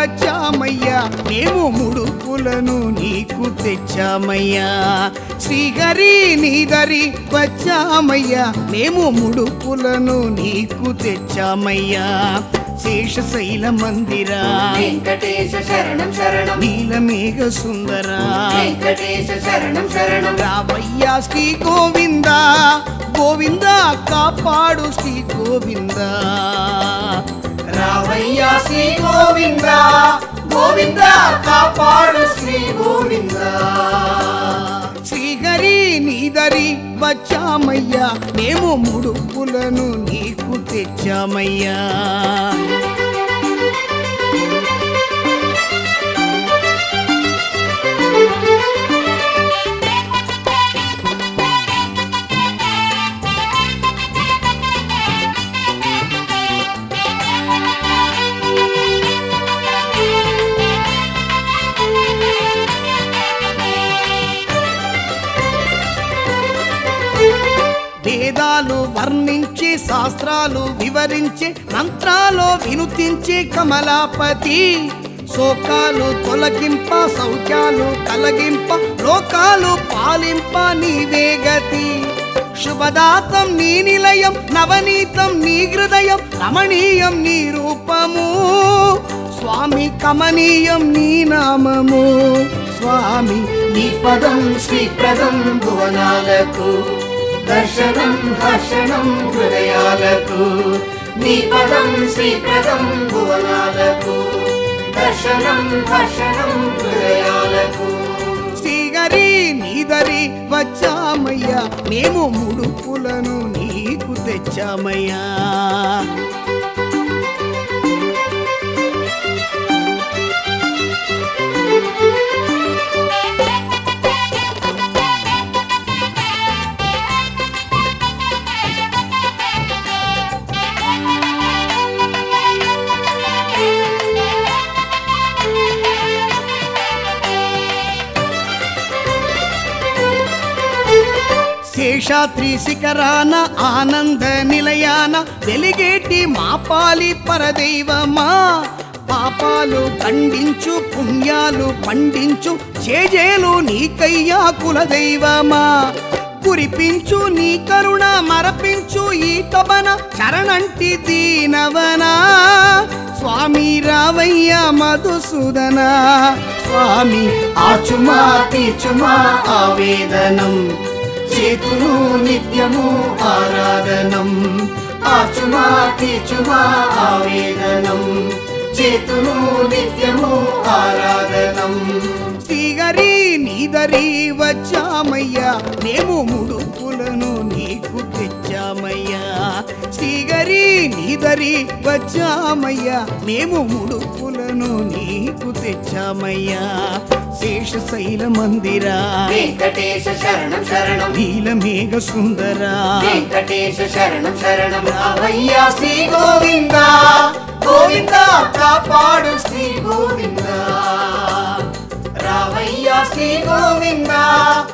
వచ్చామయ్యా మేము ముడుపులను నీకు తెచ్చామయ్యా శ్రీహరి నీదరి వచ్చామయ్యా మేము ముడుపులను నీకు తెచ్చామయ్యా శేషశైల మందిరా వెంకటేశ శరణం శరణం నీలమేఘ సుందరా వెంకటేశ శరణం శరణం రావయ్యా శ్రీ గోవింద గోవింద కాపాడు శ్రీ గోవింద రావయ్యా శ్రీ గోవింద గోవింద కాపాడు శ్రీ గోవింద శ్రీహరి నీదరి వచ్చామయ్యా మేము ముడుపులను నీకు తెచ్చామయ్యా వేదాలు వర్ణించి శాస్త్రాలు వివరించి మంత్రాలు వినుతించి కమలాపతి శోకాలు తొలగింప సౌఖ్యాలు కలగింప లోకాలు పాలింప నీవే గతి శుభదాతం నీ నిలయం నవనీతం నీ హృదయం రమణీయం నీ రూపము స్వామి కమనీయం నీ నామము స్వామి నీ పదం శ్రీప్రదం భువనాలకు దర్శనం హర్షణం హృదయాలకు నీ పదం శ్రీప్రదం భువనాలకు దర్శనం హర్షణం హృదయాలకు శ్రీగరి నీదరి వచ్చామయ్యా మేము ముడుపులను నీకు తెచ్చామయ్యా శేషాద్రి శిఖరాన ఆనంద నిలయాన వెలిగేటి మా పాలి పరదైవమా పాపాలు ఖండించు పుణ్యాలు పండించు చేజేలు నీకయ్యా కులదైవమా కురిపించు నీ కరుణ మరపించు ఈ తపన చరణంటి దీనవనా స్వామి రావయ్య మధుసూదన స్వామి ఆచుమా తీర్చుమా ఆవేదనం చేతులు నిత్యము ఆరాధనం ఆచుమా తీర్చుమా ఆవేదనం చేతులు నిత్యము ఆరాధనం శ్రీగరి నీదరి వచ్చామయ్యా మేము ముడుపులను నీకు తెచ్చామయ్యా శ్రీగరి నీదరి వచ్చామయ్యా మేము ముడుపులను నీకు తెచ్చామయ్యా శేషశైల మందిరా వెంకటేశ శరణం శరణం నీలమేఘ సుందరా వెంకటేశ శరణం శరణం రావయ్యా శ్రీ గోవింద గోవింద కాపాడు శ్రీ గోవింద రావయ్యా శ్రీ గోవింద